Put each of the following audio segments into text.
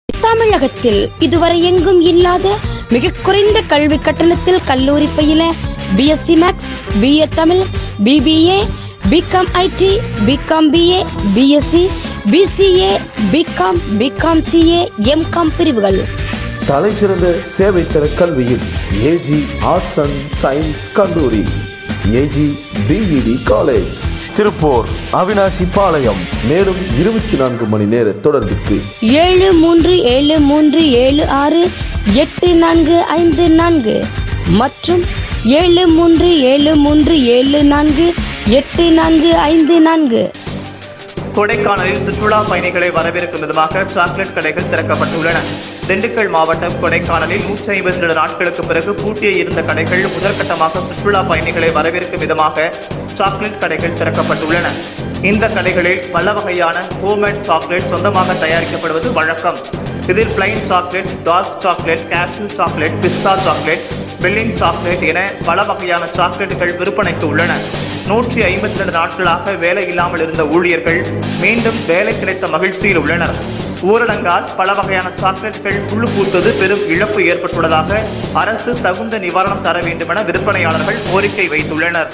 தமிழகத்தில் இதுவரை எங்கும் இல்லாத மிக குறைந்த கல்வி கட்டணத்தில் கல்லூரி பயில BSc maths BA Tamil BBA BCom IT BCom BA BSc BCA BCom BCom CA MCom பிரிவுகள் தலை சிறந்த சேவை தர கல்வியில் ஏஜி ஆர்ட்ஸ் அண்ட் சயின்ஸ் கல்லூரி AG BEd college Tiruppur Avinashipalayam மேலும் இருபத்தி நான்கு மணி நேர தொடர்பிற்கு ஏழு மூன்று ஏழு மூன்று ஏழு ஆறு எட்டு நான்கு ஐந்து நான்கு மற்றும் ஏழு மூன்று ஏழு மூன்று ஏழு நான்கு எட்டு நான்கு ஐந்து நான்கு கொடைக்கானலில் சுற்றுலா பயணிகளை வரவேற்கும் விதமாக சாக்லேட் கடைகள் திறக்கப்பட்டுள்ளன திண்டுக்கல் மாவட்டம் கொடைக்கானலில் நூற்றி ஐம்பத்தி ரெண்டு நாட்களுக்கு பிறகு பூட்டியே இருந்த கடைகள் முதற்கட்டமாக சுற்றுலா பயணிகளை வரவேற்கும் விதமாக சாக்லேட் கடைகள் திறக்கப்பட்டுள்ளன இந்த கடைகளில் பல வகையான ஹோம்மேட் சாக்லேட் சொந்தமாக தயாரிக்கப்படுவது வழக்கம் இதில் plain chocolate dark chocolate cashew chocolate பிஸ்தா சாக்லேட் பெல்லின் சாக்லேட் என பல வகையான சாக்லேட்டுகள் விற்பனைக்கு உள்ளன நூற்றி ஐம்பத்தி ரெண்டு நாட்களாக வேலை இல்லாமல் இருந்த ஊழியர்கள் மீண்டும் வேலை கிடைத்த மகிழ்ச்சியில் உள்ளனர் ஊரடங்கால் பல வகையான சாக்லேட்டுகள் புழு பூத்தது பெரும் இழப்பு ஏற்பட்டுள்ளதாக அரசு தகுந்த நிவாரணம் தர வேண்டுமென விற்பனையாளர்கள் கோரிக்கை வைத்துள்ளனர்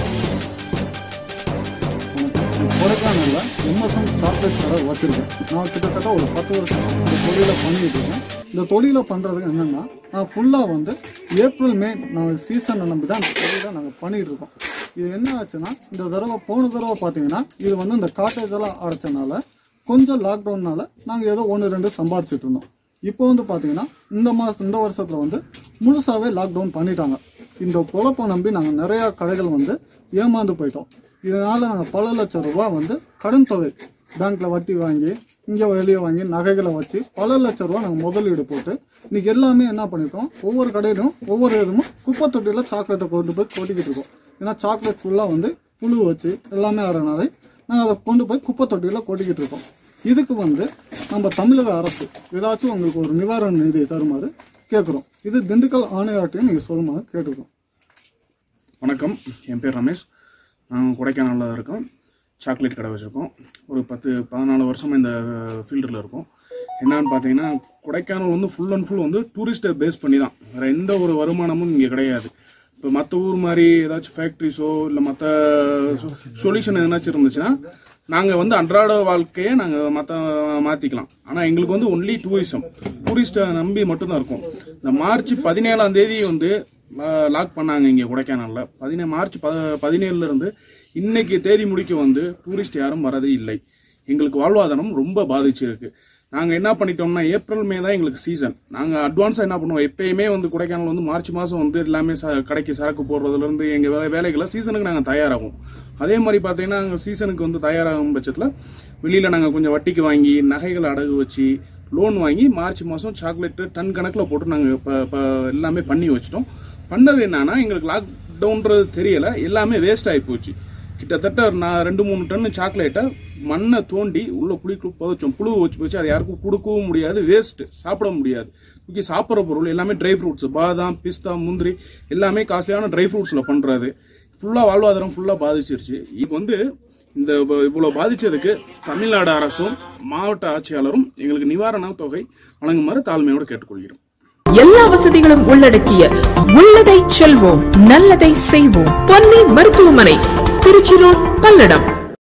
கொடைக்கானலில் எம்எஸ்எம் சாக்லேட் கடை வச்சுருக்கேன் நான் கிட்டத்தட்ட ஒரு பத்து வருஷம் இந்த தொழிலை பண்ணிட்டு இருக்கேன் இந்த தொழிலை பண்ணுறதுக்கு என்னென்னா நான் ஃபுல்லாக வந்து ஏப்ரல் மே நான் சீசனை நம்பி தான் இந்த தொழிலை நாங்கள் பண்ணிகிட்டு இருக்கோம் இது என்ன ஆச்சுன்னா இந்த தடவை போன தடவை பார்த்தீங்கன்னா இது வந்து இந்த காட்டேஜ் எல்லாம் அடைச்சனால கொஞ்சம் லாக்டவுன்னால நாங்கள் ஏதோ ஒன்று ரெண்டு சம்பாரிச்சிட்டு இருந்தோம் இப்போ வந்து பார்த்தீங்கன்னா இந்த மாதம் இந்த வருஷத்தில் வந்து முழுசாகவே லாக்டவுன் பண்ணிட்டாங்க இந்த குழப்பம் நம்பி நாங்கள் நிறையா கடைகள் வந்து ஏமாந்து போயிட்டோம் இதனால் நாங்கள் பல லட்சம் ரூபாய் வந்து கடன் தொகை பேங்க்கில் வட்டி வாங்கி இங்கே வெளியே வாங்கி நகைகளை வச்சு பல லட்சம் ரூபா நாங்கள் முதலீடு போட்டு இன்னைக்கு எல்லாமே என்ன பண்ணியிருக்கோம் ஒவ்வொரு கடையிலும் ஒவ்வொரு இதுவும் குப்பை தொட்டியில் சாக்லேட்டை கொண்டு போய் கொட்டிக்கிட்டு இருக்கோம் ஏன்னா சாக்லேட் ஃபுல்லாக வந்து புழு வச்சு எல்லாமே ஆகிறனால நாங்கள் அதை கொண்டு போய் குப்பை தொட்டியில் கொட்டிக்கிட்டு இருக்கோம் இதுக்கு வந்து நம்ம தமிழக அரசு ஏதாச்சும் உங்களுக்கு ஒரு நிவாரண நிதி தருமாறு கேட்குறோம் இது திண்டுக்கல் ஆணையாட்டையும் நீங்கள் சொல்லுமாறு கேட்டுக்கிறோம் வணக்கம் என் பேர் ரமேஷ் நாங்கள் கொடைக்கானலில் இருக்கோம் சாக்லேட் கடை வச்சுருக்கோம் ஒரு பத்து பதினாலு வருஷமாக இந்த ஃபீல்டில் இருக்கோம் என்னன்னு பார்த்தீங்கன்னா கொடைக்கானல் வந்து ஃபுல் அண்ட் ஃபுல் வந்து டூரிஸ்ட்டை பேஸ் பண்ணி தான் வேறு எந்த ஒரு வருமானமும் இங்கே கிடையாது இப்போ மற்ற ஊர் மாதிரி ஏதாச்சும் ஃபேக்ட்ரிஸோ இல்லை மற்ற சொல்யூஷன் எதனாச்சும் இருந்துச்சுன்னா நாங்கள் வந்து அன்றாட வாழ்க்கையை நாங்கள் மற்ற மாற்றிக்கலாம் ஆனால் எங்களுக்கு வந்து ஒன்லி டூரிசம் டூரிஸ்ட்டை நம்பி மட்டும்தான் இருக்கும் இந்த மார்ச் பதினேழாம் தேதி வந்து லாக் பண்ணாங்க இங்கே கொடைக்கானலில் பதினே மார்ச் ப பதினேழுல இருந்து இன்னைக்கு தேதி முடிக்க வந்து டூரிஸ்ட் யாரும் வரதே இல்லை எங்களுக்கு வாழ்வாதாரம் ரொம்ப பாதிச்சிருக்கு நாங்கள் என்ன பண்ணிட்டோம்னா ஏப்ரல் மே தான் எங்களுக்கு சீசன் நாங்கள் அட்வான்ஸாக என்ன பண்ணுவோம் எப்பயுமே வந்து கொடைக்கானல் வந்து மார்ச் மாதம் வந்து எல்லாமே ச கடைக்கு சரக்கு போடுறதுலேருந்து எங்கள் வேலை வேலைகளை சீசனுக்கு நாங்கள் தயாராகும் அதே மாதிரி பார்த்தீங்கன்னா நாங்கள் சீசனுக்கு வந்து தயாராகும் பட்சத்தில் வெளியில் நாங்கள் கொஞ்சம் வட்டிக்கு வாங்கி நகைகளை அடகு வச்சு லோன் வாங்கி மார்ச் மாதம் சாக்லேட்டு டன் கணக்கில் போட்டு நாங்கள் இப்போ இப்போ எல்லாமே பண்ணி வச்சிட்டோம் பண்ணது என்னன்னா எங்களுக்கு லாக்டவுன்றது தெரியலை எல்லாமே வேஸ்ட் ஆகி போச்சு கிட்டத்தட்ட நான் ரெண்டு மூணு டன் சாக்லேட்டை மண்ணை தோண்டி உள்ள புளிக்கு புதைச்சோம் புழு வச்சு போச்சு அதை யாருக்கும் கொடுக்கவும் முடியாது வேஸ்ட் சாப்பிட முடியாது முக்கிய சாப்பிட்ற பொருள் எல்லாமே ட்ரை ஃப்ரூட்ஸ் பாதாம் பிஸ்தா முந்திரி எல்லாமே காஸ்ட்லியான ட்ரை ஃப்ரூட்ஸில் பண்ணுறது ஃபுல்லாக வாழ்வாதாரம் ஃபுல்லாக பாதிச்சிருச்சு இப்போ வந்து இந்த இவ்வ- இவ்வளவு பாதிச்சதுக்கு தமிழ்நாடு அரசும் மாவட்ட ஆட்சியாளரும் எங்களுக்கு நிவாரண தொகை வழங்குமாறு தாழ்மையோடு கேட்டுக்கொள்கிறோம் எல்லா வசதிகளும் உள்ளடக்கிய உள்ளதை செல்வோம் நல்லதை செய்வோம் பொன்னி மருத்துவமனை திருச்சி ரோட் பல்லடம்